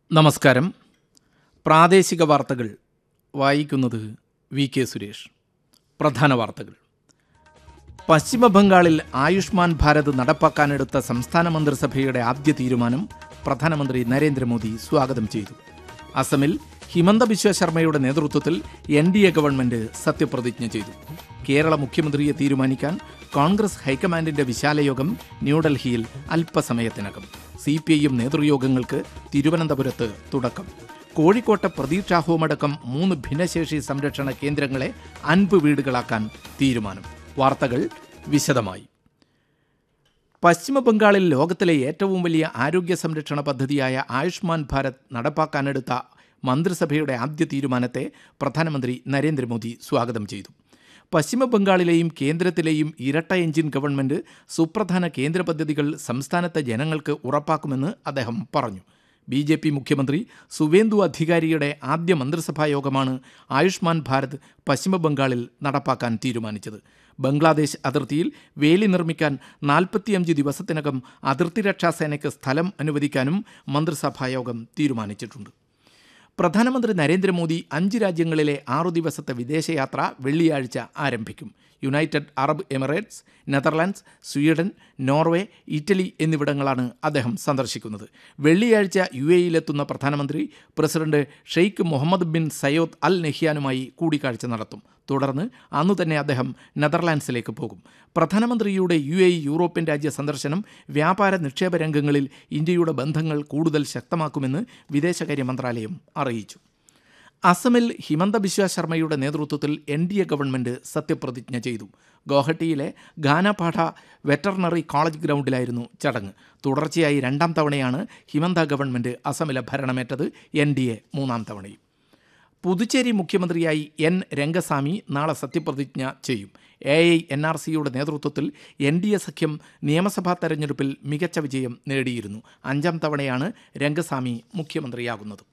നമസ്കാരം പ്രാദേശിക വാർത്തകൾ വായിക്കുന്നത് വി കെ സുരേഷ് പ്രധാന വാർത്തകൾ പശ്ചിമ ബംഗാളിൽ ആയുഷ്മാൻ ഭാരത് നടപ്പാക്കാനെടുത്ത സംസ്ഥാന മന്ത്രിസഭയുടെ ആദ്യ തീരുമാനം പ്രധാനമന്ത്രി നരേന്ദ്രമോദി സ്വാഗതം ചെയ്തു അസമിൽ ഹിമന്ത ബിശ്വ ശർമ്മയുടെ നേതൃത്വത്തിൽ എൻ ഡി എ ഗവൺമെന്റ് സത്യപ്രതിജ്ഞ ചെയ്തു കേരള മുഖ്യമന്ത്രിയെ തീരുമാനിക്കാൻ കോൺഗ്രസ് ഹൈക്കമാൻഡിന്റെ വിശാലയോഗം ന്യൂഡൽഹിയിൽ അല്പസമയത്തിനകം സി പി ഐ എം നേതൃയോഗങ്ങൾക്ക് തിരുവനന്തപുരത്ത് തുടക്കം കോഴിക്കോട്ടെ പ്രതീക്ഷാ ഹോമടക്കം മൂന്ന് ഭിന്നശേഷി സംരക്ഷണ കേന്ദ്രങ്ങളെ അൻപ് വീടുകളാക്കാൻ തീരുമാനം വാർത്തകൾ വിശദമായി പശ്ചിമ ബംഗാളിൽ ലോകത്തിലെ ഏറ്റവും വലിയ ആരോഗ്യ സംരക്ഷണ പദ്ധതിയായ ആയുഷ്മാൻ ഭാരത് നടപ്പാക്കാനെടുത്ത മന്ത്രിസഭയുടെ ആദ്യ തീരുമാനത്തെ പ്രധാനമന്ത്രി നരേന്ദ്രമോദി സ്വാഗതം ചെയ്തു പശ്ചിമ ബംഗാളിലെയും കേന്ദ്രത്തിലെയും ഇരട്ട എഞ്ചിൻ ഗവൺമെന്റ് സുപ്രധാന കേന്ദ്ര പദ്ധതികൾ സംസ്ഥാനത്തെ ജനങ്ങൾക്ക് ഉറപ്പാക്കുമെന്ന് അദ്ദേഹം പറഞ്ഞു ബി ജെ പി മുഖ്യമന്ത്രി സുവേന്ദു അധികാരിയുടെ ആദ്യ മന്ത്രിസഭാ യോഗമാണ് ആയുഷ്മാൻ ഭാരത് പശ്ചിമ ബംഗാളിൽ നടപ്പാക്കാൻ തീരുമാനിച്ചത് ബംഗ്ലാദേശ് അതിർത്തിയിൽ വേലി നിർമ്മിക്കാൻ നാൽപ്പത്തിയഞ്ച് ദിവസത്തിനകം അതിർത്തി രക്ഷാസേനയ്ക്ക് സ്ഥലം അനുവദിക്കാനും മന്ത്രിസഭായോഗം തീരുമാനിച്ചിട്ടുണ്ട് പ്രധാനമന്ത്രി നരേന്ദ്രമോദി അഞ്ച് രാജ്യങ്ങളിലെ ആറു ദിവസത്തെ വിദേശയാത്ര വെള്ളിയാഴ്ച ആരംഭിക്കും United Arab Emirates Netherlands Sweden Norway Italy എന്നിവിടങ്ങളാണ് അദ്ദേഹം സന്ദർശിക്കുന്നത് വെള്ളിയാഴ്ച യു എയിലെത്തുന്ന പ്രധാനമന്ത്രി president Sheikh Mohammed bin Zayed Al നെഹ്യാനുമായി കൂടിക്കാഴ്ച നടത്തും തുടർന്ന് അന്നു തന്നെ അദ്ദേഹം നെതർലാൻഡ്സിലേക്ക് പോകും പ്രധാനമന്ത്രിയുടെ യു എ യൂറോപ്യൻ രാജ്യ സന്ദർശനം വ്യാപാര നിക്ഷേപ രംഗങ്ങളിൽ ഇന്ത്യയുടെ ബന്ധങ്ങൾ കൂടുതൽ ശക്തമാക്കുമെന്ന് വിദേശകാര്യ മന്ത്രാലയം അറിയിച്ചു അസമിൽ ഹിമന്ത ബിശ്വ ശർമ്മയുടെ നേതൃത്വത്തിൽ എൻ ഡി എ ഗവൺമെന്റ് സത്യപ്രതിജ്ഞ ചെയ്തു ഗോഹട്ടിയിലെ ഗാനപാഠ വെറ്ററിനറി കോളേജ് ഗ്രൗണ്ടിലായിരുന്നു ചടങ്ങ് തുടർച്ചയായി രണ്ടാം തവണയാണ് ഹിമന്ത ഗവൺമെന്റ് അസമിലെ ഭരണമേറ്റത് എൻ ഡി എ മൂന്നാം തവണയും പുതുച്ചേരി മുഖ്യമന്ത്രിയായി എൻ രംഗസ്വാമി നാളെ സത്യപ്രതിജ്ഞ ചെയ്യും എ ഐ എൻ ആർ സിയുടെ നേതൃത്വത്തിൽ എൻ ഡി എ സഖ്യം നിയമസഭാ തെരഞ്ഞെടുപ്പിൽ മികച്ച വിജയം നേടിയിരുന്നു അഞ്ചാം തവണയാണ് രംഗസ്വാമി മുഖ്യമന്ത്രിയാകുന്നത്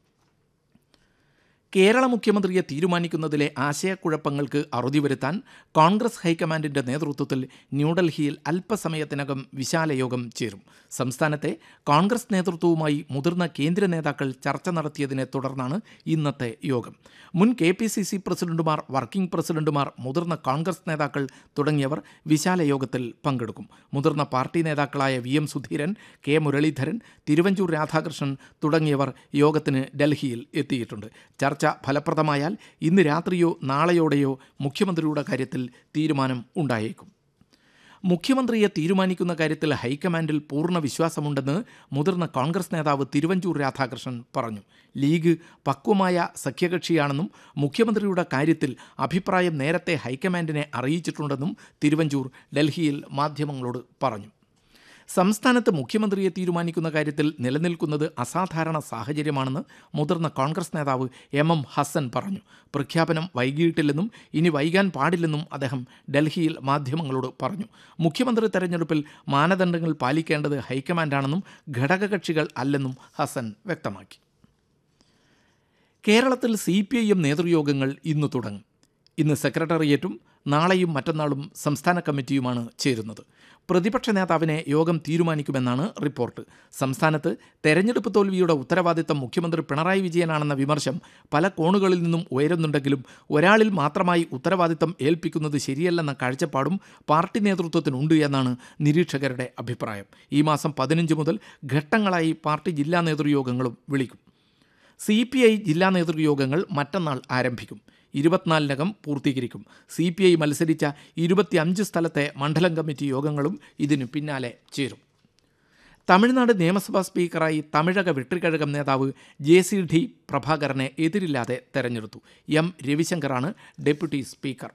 കേരള മുഖ്യമന്ത്രിയെ തീരുമാനിക്കുന്നതിലെ ആശയക്കുഴപ്പങ്ങൾക്ക് അറുതി വരുത്താൻ കോൺഗ്രസ് ഹൈക്കമാൻഡിന്റെ നേതൃത്വത്തിൽ ന്യൂഡൽഹിയിൽ അല്പസമയത്തിനകം വിശാല യോഗം ചേരും സംസ്ഥാനത്തെ കോൺഗ്രസ് നേതൃത്വവുമായി മുതിർന്ന കേന്ദ്ര നേതാക്കൾ ചർച്ച നടത്തിയതിനെ തുടർന്നാണ് ഇന്നത്തെ യോഗം മുൻ കെ പി സി സി പ്രസിഡന്റുമാർ വർക്കിംഗ് പ്രസിഡന്റുമാർ മുതിർന്ന കോൺഗ്രസ് നേതാക്കൾ തുടങ്ങിയവർ വിശാല യോഗത്തിൽ പങ്കെടുക്കും മുതിർന്ന പാർട്ടി നേതാക്കളായ V M Sudheeran K Muraleedharan Thiruvanchoor Radhakrishnan തുടങ്ങിയവർ യോഗത്തിന് ഡൽഹിയിൽ എത്തിയിട്ടുണ്ട് ചർച്ച ഫലപ്രദമായാൽ ഇന്ന് രാത്രിയോ നാളെയോടെയോ മുഖ്യമന്ത്രിയുടെ കാര്യത്തിൽ തീരുമാനം ഉണ്ടായേക്കും മുഖ്യമന്ത്രിയെ തീരുമാനിക്കുന്ന കാര്യത്തിൽ ഹൈക്കമാൻഡിൽ പൂർണ്ണ വിശ്വാസമുണ്ടെന്ന് മുതിർന്ന കോൺഗ്രസ് നേതാവ് തിരുവഞ്ചൂർ രാധാകൃഷ്ണൻ പറഞ്ഞു ലീഗ് പക്വമായ സഖ്യകക്ഷിയാണെന്നും മുഖ്യമന്ത്രിയുടെ കാര്യത്തിൽ അഭിപ്രായം നേരത്തെ ഹൈക്കമാൻഡിനെ അറിയിച്ചിട്ടുണ്ടെന്നും തിരുവഞ്ചൂർ ഡൽഹിയിൽ മാധ്യമങ്ങളോട് പറഞ്ഞു സംസ്ഥാനത്ത് മുഖ്യമന്ത്രിയെ തീരുമാനിക്കുന്ന കാര്യത്തിൽ നിലനിൽക്കുന്നത് അസാധാരണ സാഹചര്യമാണെന്ന് മുതിർന്ന കോൺഗ്രസ് നേതാവ് എം എം ഹസൻ പറഞ്ഞു പ്രഖ്യാപനം വൈകിയിട്ടില്ലെന്നും ഇനി വൈകാൻ പാടില്ലെന്നും അദ്ദേഹം ഡൽഹിയിൽ മാധ്യമങ്ങളോട് പറഞ്ഞു മുഖ്യമന്ത്രി തെരഞ്ഞെടുപ്പിൽ മാനദണ്ഡങ്ങൾ പാലിക്കേണ്ടത് ഹൈക്കമാൻഡാണെന്നും ഘടകകക്ഷികൾ അല്ലെന്നും ഹസൻ വ്യക്തമാക്കി കേരളത്തിൽ സി പി ഐ എം നേതൃയോഗങ്ങൾ ഇന്ന് തുടങ്ങും ഇന്ന് സെക്രട്ടേറിയറ്റും നാളെയും മറ്റന്നാളും സംസ്ഥാന കമ്മിറ്റിയുമാണ് ചേരുന്നത് പ്രതിപക്ഷ നേതാവിനെ യോഗം തീരുമാനിക്കുമെന്നാണ് റിപ്പോർട്ട് സംസ്ഥാനത്ത് തെരഞ്ഞെടുപ്പ് തോൽവിയുടെ ഉത്തരവാദിത്തം മുഖ്യമന്ത്രി പിണറായി വിജയനാണെന്ന വിമർശം പല കോണുകളിൽ നിന്നും ഉയരുന്നുണ്ടെങ്കിലും ഒരാളിൽ മാത്രമായി ഉത്തരവാദിത്തം ഏൽപ്പിക്കുന്നത് ശരിയല്ലെന്ന കാഴ്ചപ്പാടും പാർട്ടി നേതൃത്വത്തിനുണ്ട് എന്നാണ് നിരീക്ഷകരുടെ അഭിപ്രായം ഈ മാസം പതിനഞ്ച് മുതൽ ഘട്ടങ്ങളായി പാർട്ടി ജില്ലാ നേതൃയോഗങ്ങളും വിളിക്കും സി പി ഐ ജില്ലാ നേതൃയോഗങ്ങൾ മറ്റന്നാൾ ആരംഭിക്കും ഇരുപത്തിനാലിനകം പൂർത്തീകരിക്കും സി പി ഐ മത്സരിച്ച ഇരുപത്തിയഞ്ച് സ്ഥലത്തെ മണ്ഡലം കമ്മിറ്റി യോഗങ്ങളും ഇതിനു പിന്നാലെ ചേരും തമിഴ്നാട് നിയമസഭാ സ്പീക്കറായി തമിഴക വെട്രിക്കഴകം നേതാവ് ജെ സി ഡി പ്രഭാകരനെ എതിരില്ലാതെ തെരഞ്ഞെടുത്തു എം രവിശങ്കറാണ് ഡെപ്യൂട്ടി സ്പീക്കർ